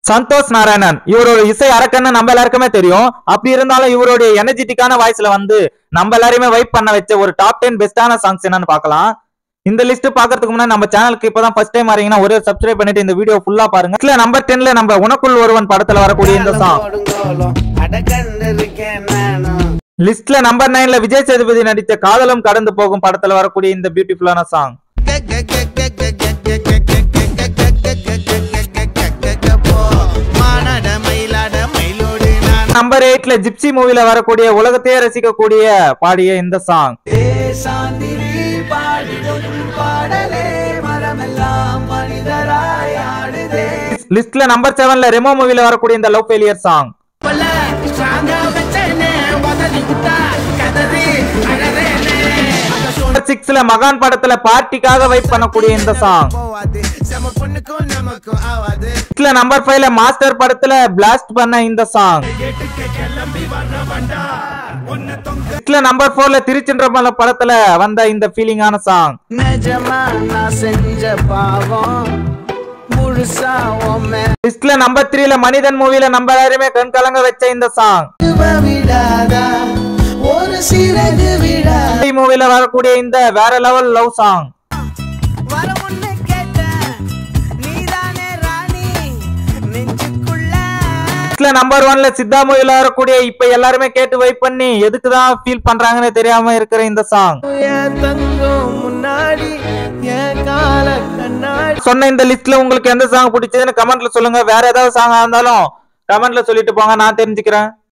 சந்தோஷ் நாராயணன் இவரோட இசை அரக்கன்னு நம்ம எல்லாருக்குமே தெரியும் அப்படி இருந்தாலும் இவருடைய எனர்ஜெட்டிக்கான வாய்ஸ்ல வந்து நம்ம எல்லாரையுமே வைப் பண்ண வச்ச ஒரு டாப் டென் பெஸ்டான சாங்ஸ் என்னன்னு பார்க்கலாம் இந்த லிஸ்ட் பாக்குறதுக்கு முன்னாடி நம்ம சேனலுக்கு இப்பதான் ஃபர்ஸ்ட் டைம் வரீங்கன்னா ஒரே சப்ஸ்கிரைப் பண்ணிட்டு இந்த வீடியோ ஃபுல்லா பாருங்க இதுல நம்பர் டென்ல நம்ம உனக்குள் ஒருவன் படத்துல வரக்கூடிய இந்த சாங் லிஸ்ட்ல நம்பர் நைன்ல விஜய் சேதுபதி நடித்த காதலும் கடந்து போகும் படத்துல வரக்கூடிய இந்த பியூட்டிஃபுல்லான சாங் நம்பர் எயிட்ல ஜிப்சி மூவில வரக்கூடிய உலகத்தையே ரசிக்கக்கூடிய பாடிய இந்த சாங் லிஸ்ட்ல நம்பர் செவன்ல ரெமோ மூவில வரக்கூடிய இந்த லவ் ஃபெயிலியர் சாங் சிக்ஸ்ல மகான் படத்துல பார்ட்டிக்காக வெயிட் பண்ணக்கூடிய இந்த சாங் லிஸ்ட்ல நம்பர் ஃபைவ்ல மாஸ்டர் படத்துல பிளாஸ்ட் பண்ண இந்த சாங் லிஸ்ட்ல நம்பர் ஃபோர்ல திருச்சின்றமல படத்துல வந்த இந்த ஃபீலிங்கான சாங் நிஜமா நான் செஞ்ச பாவம் முழுசா உன் லிஸ்ட்ல நம்பர் த்ரீல மனிதன் மூவில நம்ம எல்லாருமே கண் கலங்க வச்ச இந்த சாங் மேல விடாதா ஒரு சிறகு விடா மூவில வரக்கூடிய இந்த வேற லெவல் லவ் சாங் வர ஒண்ணு கேட்டேன் நீதானே ராணி நெஞ்சுக்குள்ள லிஸ்ட்ல நம்பர் ஒன்ல சித்தா மூவில வரக்கூடிய இப்ப எல்லாருமே கேட்டு வெயிட் பண்ணி எதுக்கு தான் ஃபீல் பண்றாங்கன்னு தெரியாம இருக்கிற இந்த சாங் என் தங்கம் முன்னாடி என் கால கண்ணாடி சொன்ன இந்த லிஸ்ட்ல உங்களுக்கு எந்த சாங் பிடிச்சதுன்னு கமெண்ட்ல சொல்லுங்க வேற ஏதாவது சாங்கா இருந்தாலும் கமெண்ட்ல சொல்லிட்டு போங்க நான் தெரிஞ்சுக்கிறேன்